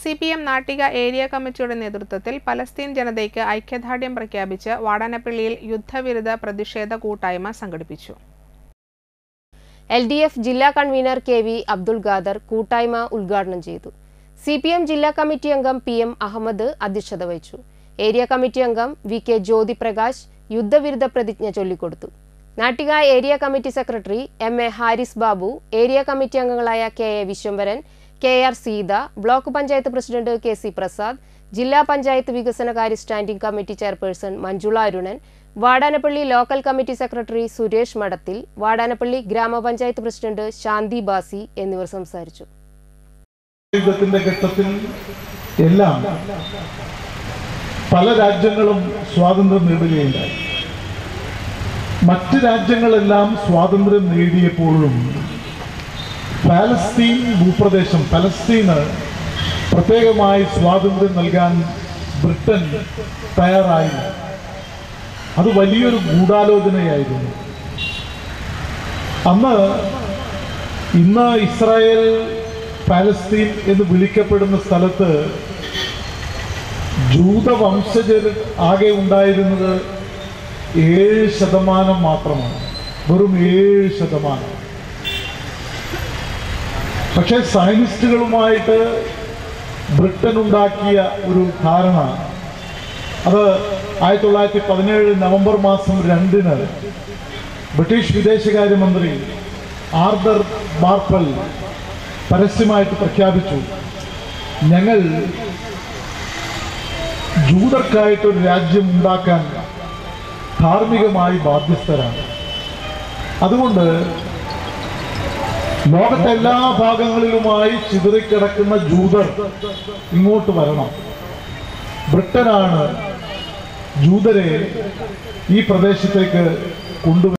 C P M Nattika area കമ്മിറ്റിയുടെ നേതൃത്വത്തിൽ Palestine ജനതയ്ക്ക് ഐക്യദാർഢ്യം പ്രഖ്യാപിച്ച് വാടാനപ്പള്ളിയിൽ യുദ്ധവിരുദ്ധ പ്രതിഷേധ കൂട്ടായ്മ സംഘടിപ്പിച്ചു എൽ ഡി എഫ് ജില്ലാ convener K V Abdul Khader കൂട്ടായ്മ ഉദ്ഘാടനം ചെയ്തു സി പി എം ജില്ലാ കമ്മിറ്റി അംഗം പി എം അഹമ്മദ് അധ്യക്ഷത വഹിച്ചു ഏരിയ കമ്മിറ്റി അംഗം വി കെ ജ്യോതി പ്രകാശ് യുദ്ധവിരുദ്ധ പ്രതിജ്ഞ ചൊല്ലിക്കൊടുത്തു Nattika area committee secretary M A Haris Babu area committee അംഗങ്ങളായ K A Vishwambharan K R Seetha block panchayat president K C Prasad ജില്ലാ പഞ്ചായത്ത് വികസനകാര്യ standing committee chairperson Manjula Arunan Vadanappally local committee secretary Suresh Madathil Vadanappally ഗ്രാമപഞ്ചായത്ത് പ്രസിഡന്റ് ശാന്തി ബാസി എന്നിവർ സംസാരിച്ചു യുദ്ധത്തിന്റെ ഘട്ടത്തിൽ എല്ലാം പല രാജ്യങ്ങളും സ്വാതന്ത്ര്യം നേടുകയുണ്ടായി മറ്റ് രാജ്യങ്ങളെല്ലാം സ്വാതന്ത്ര്യം നേടിയപ്പോഴും പാലസ്തീൻ ഭൂപ്രദേശം പലസ്തീന് പ്രത്യേകമായി സ്വാതന്ത്ര്യം നൽകാൻ ബ്രിട്ടൻ തയ്യാറായില്ല അത് വലിയൊരു ഗൂഢാലോചനയായിരുന്നു അന്ന് ഇന്ന് ഇസ്രായേൽ പാലസ്തീൻ എന്ന് വിളിക്കപ്പെടുന്ന സ്ഥലത്ത് ജൂതവംശജർ ആകെ ഉണ്ടായിരുന്നത് ഏഴ് ശതമാനം മാത്രമാണ് വെറും ഏഴ് ശതമാനം പക്ഷേ സയനിസ്റ്റുകളുമായിട്ട് ബ്രിട്ടൻ ഉണ്ടാക്കിയ ഒരു ധാരണ അത് ആയിരത്തി തൊള്ളായിരത്തി പതിനേഴ് നവംബർ മാസം രണ്ടിന് ബ്രിട്ടീഷ് വിദേശകാര്യമന്ത്രി ആർദർ ബാർപ്പൽ പരസ്യമായിട്ട് പ്രഖ്യാപിച്ചു ഞങ്ങൾ ജൂതർക്കായിട്ടൊരു രാജ്യം ഉണ്ടാക്കാൻ ധാർമ്മികമായി ബാധ്യസ്ഥരാണ് അതുകൊണ്ട് ലോകത്തെ എല്ലാ ഭാഗങ്ങളിലുമായി ചിതറിക്കിടക്കുന്ന ജൂതർ ഇങ്ങോട്ട് വരണം ബ്രിട്ടനാണ് ജൂതരെ ഈ പ്രദേശത്തേക്ക് കൊണ്ടുവരുന്നത്